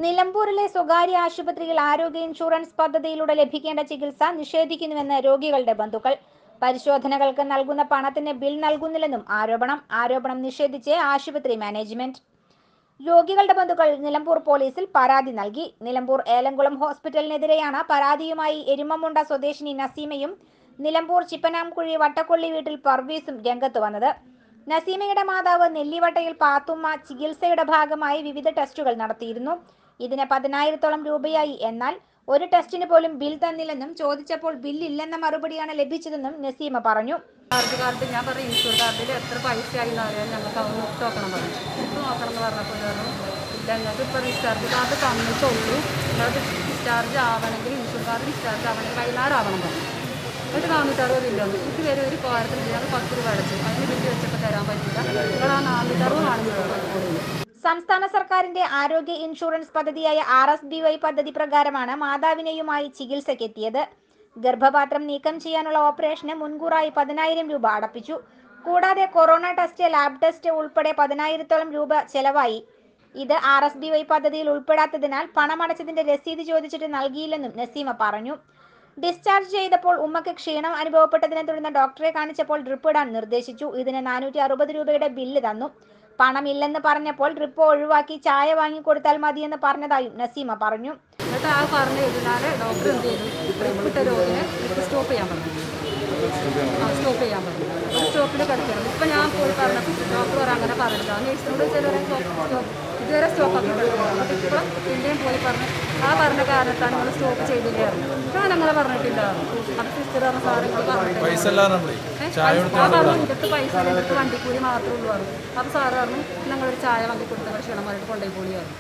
നിലമ്പൂരിലെ സ്വകാര്യ ആശുപത്രിയിൽ ആരോഗ്യ ഇൻഷുറൻസ് പദ്ധതിയിലൂടെ ലഭിക്കേണ്ട ചികിത്സ നിഷേധിക്കുന്നുവെന്ന് രോഗികളുടെ ബന്ധുക്കൾ പരിശോധനകൾക്ക് നൽകുന്ന പണത്തിന് ബിൽ നൽകുന്നില്ലെന്നും ആരോപണം ആരോപണം നിഷേധിച്ച് ആശുപത്രി മാനേജ്മെന്റ് രോഗികളുടെ ബന്ധുക്കൾ നിലമ്പൂർ പോലീസിൽ പരാതി നൽകി നിലമ്പൂർ ഏലംകുളം ഹോസ്പിറ്റലിനെതിരെയാണ് പരാതിയുമായി എരുമമുണ്ട സ്വദേശിനി നസീമയും നിലമ്പൂർ ചിപ്പനാംകുഴി വട്ടക്കൊള്ളി വീട്ടിൽ പർവീസും രംഗത്ത് വന്നത് നസീമയുടെ മാതാവ് നെല്ലിവട്ടയിൽ പാത്തുമ്മ ചികിത്സയുടെ ഭാഗമായി വിവിധ ടെസ്റ്റുകൾ നടത്തിയിരുന്നു ഇതിന് പതിനായിരത്തോളം രൂപയായി എന്നാൽ ഒരു ടെസ്റ്റിന് പോലും ബിൽ തന്നില്ലെന്നും ചോദിച്ചപ്പോൾ ബില്ലില്ലെന്ന മറുപടിയാണ് ലഭിച്ചതെന്നും നസീമ പറഞ്ഞു ചാർജ് കാർഡ് ഞാൻ പറഞ്ഞു ഇൻഷുർ കാർഡിൽ എത്ര പൈസ ആയി എന്ന് അറിയാൻ ഞങ്ങൾക്ക് അത് മുട്ട് നോക്കണം പറഞ്ഞു മുട്ട് നോക്കണം എന്ന് പറഞ്ഞപ്പോൾ പറഞ്ഞു ഇല്ല ഞങ്ങൾക്ക് ഇപ്പോൾ ഡിസ്ചാർജ് കാർഡ് തന്നിട്ടുള്ളൂ നിങ്ങൾക്ക് ഡിസ്ചാർജ് ആവണമെങ്കിൽ ഇൻഷുർ കാർഡ് ഡിസ്ചാർജ് ആവണമെങ്കിൽ വൈകുന്നേരം ആവണം പറഞ്ഞു എന്നിട്ട് നാനൂറ്ററുപത് ഇല്ല ഇതുവരെ ഒരു കാര്യത്തിൽ ഞങ്ങൾ പത്ത് രൂപ അടച്ചു അതിന് ബില്ല് വെച്ചപ്പോൾ തരാൻ പറ്റില്ല നിങ്ങൾ ആ നാനൂറ്ററുപത് ആണെങ്കിൽ സംസ്ഥാന സർക്കാരിന്റെ ആരോഗ്യ ഇൻഷുറൻസ് പദ്ധതിയായ ആർ എസ് ബി വൈ പദ്ധതി പ്രകാരമാണ് മാതാവിനെയുമായി ചികിത്സയ്ക്കെത്തിയത് ഗർഭപാത്രം നീക്കം ചെയ്യാനുള്ള ഓപ്പറേഷന് മുൻകൂറായി പതിനായിരം രൂപ അടപ്പിച്ചു കൂടാതെ കൊറോണ ടെസ്റ്റ് ലാബ് ടെസ്റ്റ് ഉൾപ്പെടെ പതിനായിരത്തോളം രൂപ ചെലവായി ഇത് ആർ എസ് ബി വൈ പദ്ധതിയിൽ ഉൾപ്പെടാത്തതിനാൽ പണമടച്ചതിന്റെ രസീത് ചോദിച്ചിട്ട് നൽകിയില്ലെന്നും നസീമ പറഞ്ഞു ഡിസ്ചാർജ് ചെയ്തപ്പോൾ ഉമ്മക്ക് ക്ഷീണം അനുഭവപ്പെട്ടതിനെ തുടർന്ന് ഡോക്ടറെ കാണിച്ചപ്പോൾ ഡ്രിപ്പ് ഇടാൻ നിർദ്ദേശിച്ചു ഇതിന് നാനൂറ്റി അറുപത് രൂപയുടെ ബില്ല് തന്നു പണമില്ലെന്ന് പറഞ്ഞപ്പോൾ ഡ്രിപ്പ് ഒഴിവാക്കി ചായ വാങ്ങിക്കൊടുത്താൽ മതിയെന്ന് പറഞ്ഞതായും നസീമ പറഞ്ഞു എന്നിട്ട് ആ പറഞ്ഞു കഴിഞ്ഞാൽ ഡോക്ടർ എന്ത് ചെയ്തു റിപ്പിട്ട രോഗിനെ സ്റ്റോപ്പ് ചെയ്യാൻ പറഞ്ഞു ആ സ്റ്റോപ്പ് ചെയ്യാൻ പറഞ്ഞു സ്റ്റോപ്പിൽ കിടക്കണം ഇപ്പം ഞാൻ പോയി പറഞ്ഞപ്പോൾ ഡോക്ടർ പറയാൻ അങ്ങനെ പറഞ്ഞില്ല നേഴ്സിനോട് ചിലവരെ സ്റ്റോപ്പ് ഇതുവരെ സ്റ്റോപ്പ് ആക്കി കിടക്കുന്നത് അപ്പോൾ ഇപ്പോഴും പിന്നെയും പോയി പറഞ്ഞു ആ പറഞ്ഞ കാരണത്താണ് നമ്മൾ സ്റ്റോപ്പ് ചെയ്തില്ലായിരുന്നു ഞാൻ അങ്ങനെ പറഞ്ഞിട്ടില്ല അപ്പോൾ സിസ്റ്റർ പറഞ്ഞ സാധനങ്ങൾ പറഞ്ഞിട്ടില്ല പൈസ എല്ലാം നമ്മളെ ചായ ആ പറഞ്ഞു ഇതൊക്കെ പൈസ ഇതൊക്കെ വണ്ടിക്കൂലി മാത്രമേ ഉള്ളൂ പറഞ്ഞു അപ്പോൾ സാറ് പറഞ്ഞു ഞങ്ങളൊരു ചായ വാങ്ങി കൊടുത്ത ക്ഷീണമായിട്ട് കൊണ്ടുപോയി പോളിയായിരുന്നു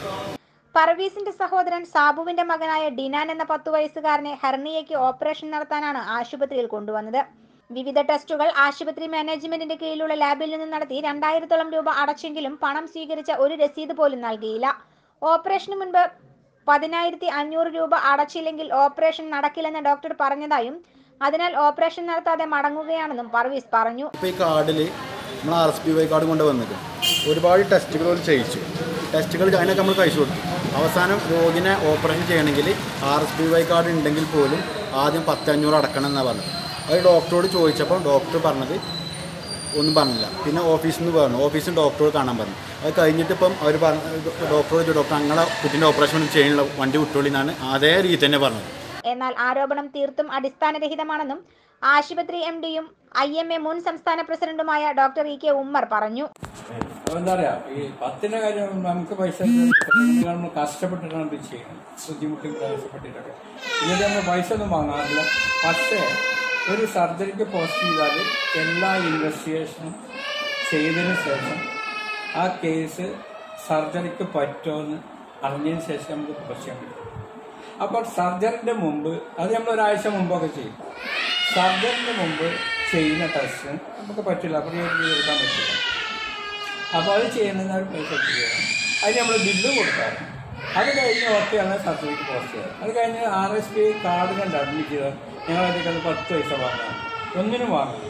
പർവീസിന്റെ സഹോദരൻ സാബുവിന്റെ മകനായ ഡിനാൻ എന്ന പത്തു വയസ്സുകാരനെ ഹെർണിയയ്ക്ക് ഓപ്പറേഷൻ നടത്താനാണ് ആശുപത്രിയിൽ കൊണ്ടുവന്നത് വിവിധ ടെസ്റ്റുകൾ ആശുപത്രി മാനേജ്മെന്റിന്റെ കീഴിലുള്ള ലാബിൽ നിന്ന് നടത്തി രണ്ടായിരത്തോളം രൂപ അടച്ചെങ്കിലും പണം സ്വീകരിച്ച ഒരു രസീത് പോലും നൽകിയില്ല ഓപ്പറേഷന് മുൻപ് പതിനായിരത്തി അഞ്ഞൂറ് രൂപ അടച്ചില്ലെങ്കിൽ ഓപ്പറേഷൻ നടക്കില്ലെന്ന് ഡോക്ടർ പറഞ്ഞതായും അതിനാൽ ഓപ്പറേഷൻ നടത്താതെ മടങ്ങുകയാണെന്നും പർവീസ് പറഞ്ഞു ഇപ്പോൾ ഈ കാർഡിൽ നമ്മൾ R S P Y card കൊണ്ട് വന്നിട്ട് ഒരുപാട് ടെസ്റ്റുകൾ അവർ ചെയ്യിച്ചു ടെസ്റ്റുകൾ അതിനൊക്കെ നമ്മൾ കഴിച്ചു കൊടുത്തു അവസാനം രോഗിനെ ഓപ്പറേഷൻ ചെയ്യണമെങ്കിൽ R S P Y card ഉണ്ടെങ്കിൽ പോലും ആദ്യം പത്തഞ്ഞൂറ് അടക്കണം എന്നാണ് പറഞ്ഞത് അത് ഡോക്ടറോട് ചോദിച്ചപ്പോൾ ഡോക്ടർ പറഞ്ഞത് ഒന്നും പറഞ്ഞില്ല പിന്നെ ഓഫീസിൽ നിന്ന് പറഞ്ഞു ഓഫീസിൽ ഡോക്ടറോട് കാണാൻ പറഞ്ഞു അത് കഴിഞ്ഞിട്ട് ഇപ്പം അവർ പറഞ്ഞ ഡോക്ടറോട് ചോദിച്ചു ഡോക്ടർ ഞങ്ങളെ കുട്ടിൻ്റെ ഓപ്പറേഷൻ ചെയ്യാനുള്ള വണ്ടി വിട്ടോളി എന്നാണ് അതേ രീതി തന്നെ പറഞ്ഞത് എന്നാൽ ആരോപണം തീർത്തും അടിസ്ഥാനരഹിതമാണെന്നും ആശുപത്രി എം ഡിയും ഐ എം എ മുൻ സംസ്ഥാന പ്രസിഡന്റുമായ ഡോക്ടർ ഇ കെ ഉമ്മർ പറഞ്ഞു അപ്പൊ എന്താ പറയാ ഈ പത്തിന്റെ കാര്യം നമുക്ക് പൈസ നമ്മൾ കഷ്ടപ്പെട്ടിട്ടാണ് ഇത് ചെയ്യുന്നത് ബുദ്ധിമുട്ടി പ്രയാസപ്പെട്ടിട്ടൊക്കെ ഇതിന്റെ നമ്മൾ പൈസ ഒന്നും വാങ്ങാറില്ല പക്ഷേ ഒരു സർജറിക്ക് പോസ്റ്റ് ചെയ്താൽ എല്ലാ ഇൻവെസ്റ്റിഗേഷനും ചെയ്തതിന് ശേഷം ആ കേസ് സർജറിക്ക് പറ്റുമെന്ന് അറിഞ്ഞതിന് ശേഷം നമുക്ക് പോസ്റ്റ് ചെയ്യാൻ പറ്റും അപ്പോൾ സർജറിന്റെ മുമ്പ് അത് നമ്മൾ ഒരാഴ്ച മുമ്പൊക്കെ ചെയ്യും സർജറിന്റെ മുമ്പ് ചെയ്യുന്ന ടെസ്റ്റ് നമുക്ക് പറ്റില്ല അപ്പോൾ എടുക്കാൻ പറ്റില്ല അപ്പോൾ അത് ചെയ്യുന്നതിന് അവർ പൈസ ചെയ്യണം അതിന് നമ്മൾ ബില്ല് കൊടുക്കാറ് അത് കഴിഞ്ഞ് ഓക്കെയാണ് സർട്ടിഫിക്കറ്റ് പോസ്റ്റ് ചെയ്യുക അത് കഴിഞ്ഞ് ആർ എസ് പി കാർഡ് കണ്ട് അഡ്മിറ്റ് ചെയ്താൽ ഞങ്ങളതിലേക്ക് അത് പത്ത് പൈസ വാങ്ങാം ഒന്നിനും വാങ്ങാം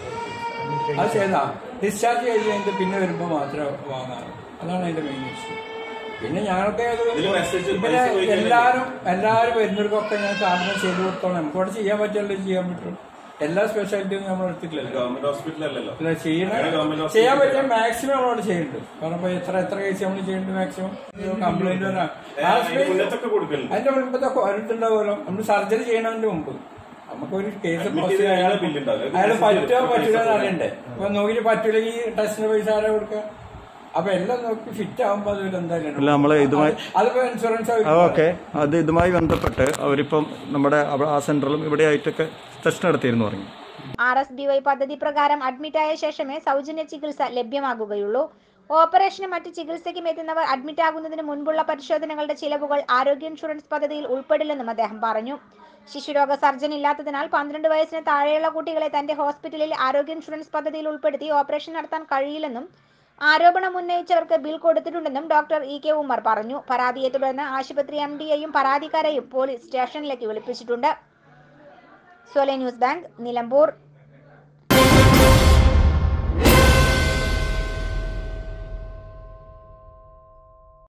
അത് ചെയ്താൽ ഡിസ്ചാർജ് ചെയ്ത് കഴിഞ്ഞിട്ട് പിന്നെ വരുമ്പോൾ മാത്രമേ വാങ്ങാറ് അതാണ് അതിന്റെ മെയിൻ ഇഷ്യൂ പിന്നെ ഞങ്ങൾക്ക് അത് പിന്നെ എല്ലാവരും എല്ലാവരും വരുന്നവർക്കൊക്കെ ഞാൻ സാധനം ചെയ്തു കൊടുത്തോളാം നമുക്ക് ഇവിടെ ചെയ്യാൻ പറ്റുമല്ലോ ചെയ്യാൻ പറ്റും എല്ലാ സ്പെഷ്യാലിറ്റിയും നമ്മൾ എടുത്തിട്ടില്ലല്ലോ ഗവൺമെന്റ് ഹോസ്പിറ്റലല്ലല്ലോ ഇല്ല, ചെയ്യണ ഗവൺമെന്റ് ചെയ്യാൻ പറ്റിയ മാക്സിമം നമ്മളോട് ചെയ്യുന്നുണ്ട് കാരണം ഇപ്പൊ എത്ര എത്ര കേസ് നമ്മൾ ചെയ്യുന്നുണ്ട് മാക്സിമം കംപ്ലൈന്റ് മുന്നത്തൊക്കെ കൊടുക്കലുണ്ട് അതിന്റെ മുൻപത്തൊക്കെ അടുത്തുണ്ടാവുമല്ലോ നമ്മൾ സർജറി ചെയ്യണതിന്റെ മുമ്പ് നമുക്കൊരു കേസ് Admit പോസ്റ്റ് ചെയ്ത് ചെയ്യാൻ അയാളെ bill ഉണ്ടാവും. അയാൾ പറ്റുമോ പൈസ പറ്റില്ല എന്ന് കൊടുക്കണം. അറിയണ്ടേ അപ്പൊ നോക്കിയിട്ട് പറ്റൂലെങ്കിൽ ടെസ്റ്റിന് പൈസ ആരാ കൊടുക്കുക അപ്പൊ എല്ലാം നോക്കി ഫിറ്റ് ആവുമ്പോ അതിൽ എന്തായാലും അല്ല, നമ്മള് ഇതുമായി- അതിപ്പോ ഇൻഷുറൻസ് ഓക്കെ അത് ഇതുമായി ബന്ധപ്പെട്ട് അവരിപ്പം നമ്മുടെ അവ- ആ സെൻറ്ററിലും ഇവിടെ ആയിട്ടൊക്കെ ടെസ്റ്റ് നടത്തിയിരുന്നു പറഞ്ഞു ആർ എസ് ബി വൈ പദ്ധതി പ്രകാരം അഡ്മിറ്റായ ശേഷമേ സൗജന്യ ചികിത്സ ലഭ്യമാകുകയുള്ളൂ ഓപ്പറേഷനും മറ്റ് ചികിത്സയ്ക്കും എത്തുന്നവർ അഡ്മിറ്റ് ആകുന്നതിന് മുൻപുള്ള പരിശോധനകളുടെ ചിലവുകൾ ആരോഗ്യ ഇൻഷുറൻസ് പദ്ധതിയിൽ ഉൾപ്പെടില്ലെന്നും അദ്ദേഹം പറഞ്ഞു ശിശുരോഗ സർജൻ ഇല്ലാത്തതിനാൽ പന്ത്രണ്ട് വയസ്സിന് താഴെയുള്ള കുട്ടികളെ തന്റെ ഹോസ്പിറ്റലിൽ ആരോഗ്യ ഇൻഷുറൻസ് പദ്ധതിയിൽ ഉൾപ്പെടുത്തി ഓപ്പറേഷൻ നടത്താൻ കഴിയില്ലെന്നും ആരോപണം ഉന്നയിച്ചവർക്ക് ബിൽ കൊടുത്തിട്ടുണ്ടെന്നും ഡോക്ടർ ഇ കെ ഉമ്മർ പറഞ്ഞു പരാതിയെ തുടർന്ന് ആശുപത്രി എം ഡിയെയും പരാതിക്കാരെയും പോലീസ് സ്റ്റേഷനിലേക്ക് വിളിപ്പിച്ചിട്ടുണ്ട് സോലെ ന്യൂസ് ബാങ്ക് നിലമ്പൂർ